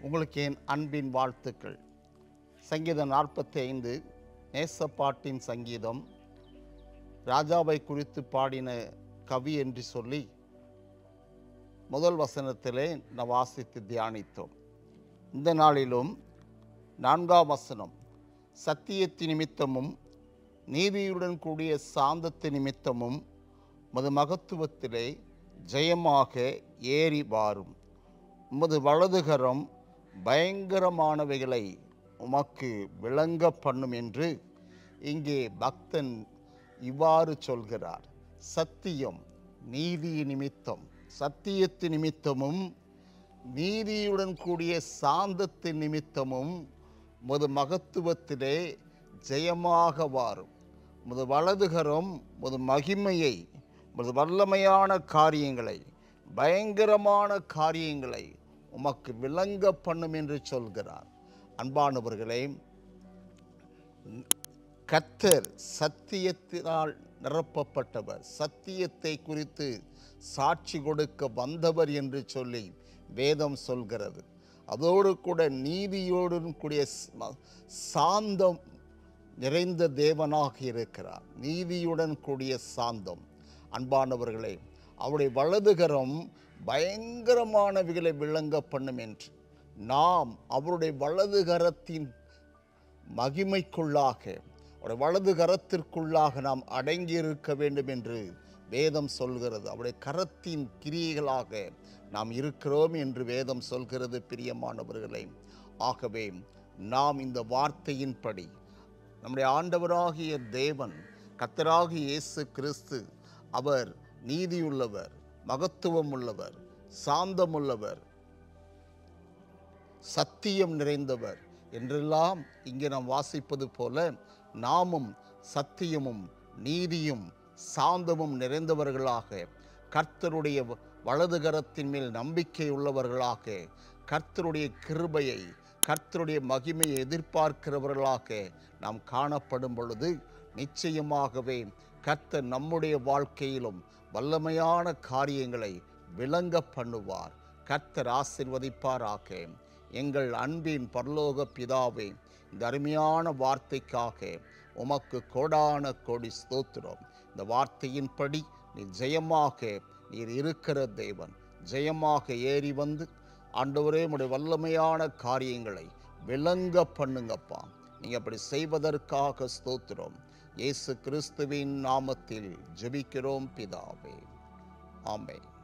உங்களுக்கு என் அன்பின் வாழ்த்துக்கள் சங்கீதம் நாற்பத்தி ஐந்து நேசப்பாட்டின் சங்கீதம் ராஜாவை குறித்து பாடின கவி என்று சொல்லி முதல் வசனத்திலே நான் வாசித்து தியானித்தோம் இந்த நாளிலும் நான்காம் வசனம் சத்தியத்து நிமித்தமும் நீதியுடன் கூடிய சாந்தத்து நிமித்தமும் மது மகத்துவத்திலே ஜெயமாக ஏறி வாரும் உமது வலதுகரம் பயங்கரமானவைகளை உமக்கு விளங்க பண்ணும் என்று இங்கே பக்தன் இவ்வாறு சொல்கிறார் சத்தியம் நீதி நிமித்தம் சத்தியத்து நிமித்தமும் நீதியுடன் கூடிய சாந்தத்து நிமித்தமும் முது மகத்துவத்திலே ஜெயமாக வாரும் முது வலதுகரம் முது மகிமையை முது வல்லமையான காரியங்களை பயங்கரமான காரியங்களை உமக்கு விளங்க பண்ணும் என்று சொல்கிறார் அன்பானவர்களே கத்தர் சத்தியத்தினால் நிரப்பப்பட்டவர் சத்தியத்தை குறித்து சாட்சி கொடுக்க வந்தவர் என்று சொல்லி வேதம் சொல்கிறது அதோடு கூட நீதியோடு கூடிய ச- சாந்தம் நிறைந்த தேவனாக இருக்கிறார் நீதியுடன் கூடிய சாந்தம் அன்பானவர்களே அவருடைய வலதுகரம் பயங்கரமானவைகளை விளங்க பண்ணும் என்று நாம் அவருடைய வலதுகரத்தின் மகிமைக்குள்ளாக அவருடைய வலது கரத்திற்குள்ளாக நாம் அடங்கி இருக்க வேண்டும் என்று வேதம் சொல்கிறது அவருடைய கரத்தின் கிரியைகளாக நாம் இருக்கிறோம் என்று வேதம் சொல்கிறது பிரியமானவர்களே ஆகவே நாம் இந்த வார்த்தையின்படி நம்முடைய ஆண்டவராகிய தேவன் கத்தராகிய இயேசு கிறிஸ்து அவர் நீதியுள்ளவர் மகத்துவம் உள்ளவர் சாந்தமுள்ளவர் சத்தியம் நிறைந்தவர் என்றெல்லாம் இங்கே நாம் வாசிப்பது போல நாமும் சத்தியமும் நீதியும் சாந்தமும் நிறைந்தவர்களாக கர்த்தருடைய வ- வலது கரத்தின் மேல் நம்பிக்கை உள்ளவர்களாக கர்த்தருடைய கிருபையை கர்த்தருடைய மகிமையை எதிர்பார்க்கிறவர்களாக நாம் காணப்படும் பொழுது நிச்சயமாகவே கர்த்தர் நம்முடைய வாழ்க்கையிலும் வல்லமையான காரியங்களை விளங்க பண்ணுவார் கர்த்தர் ஆசிர்வதிப்பாராக எங்கள் அன்பின் பரலோக பிதாவே இந்த அருமையான வார்த்தைக்காக உமக்கு கோடான கோடி ஸ்தோத்திரம் இந்த வார்த்தையின்படி நீ ஜெயமாக நீர் இருக்கிற தேவன் ஜெயமாக ஏறி வந்து ஆண்டவரே உடைய வல்லமையான காரியங்களை விளங்க பண்ணுங்கப்பா நீங்கள் அப்படி செய்வதற்காக ஸ்தோத்திரம் இயேசு கிறிஸ்துவின் நாமத்தில் ஜெபிக்கிறோம் பிதாவே ஆமென்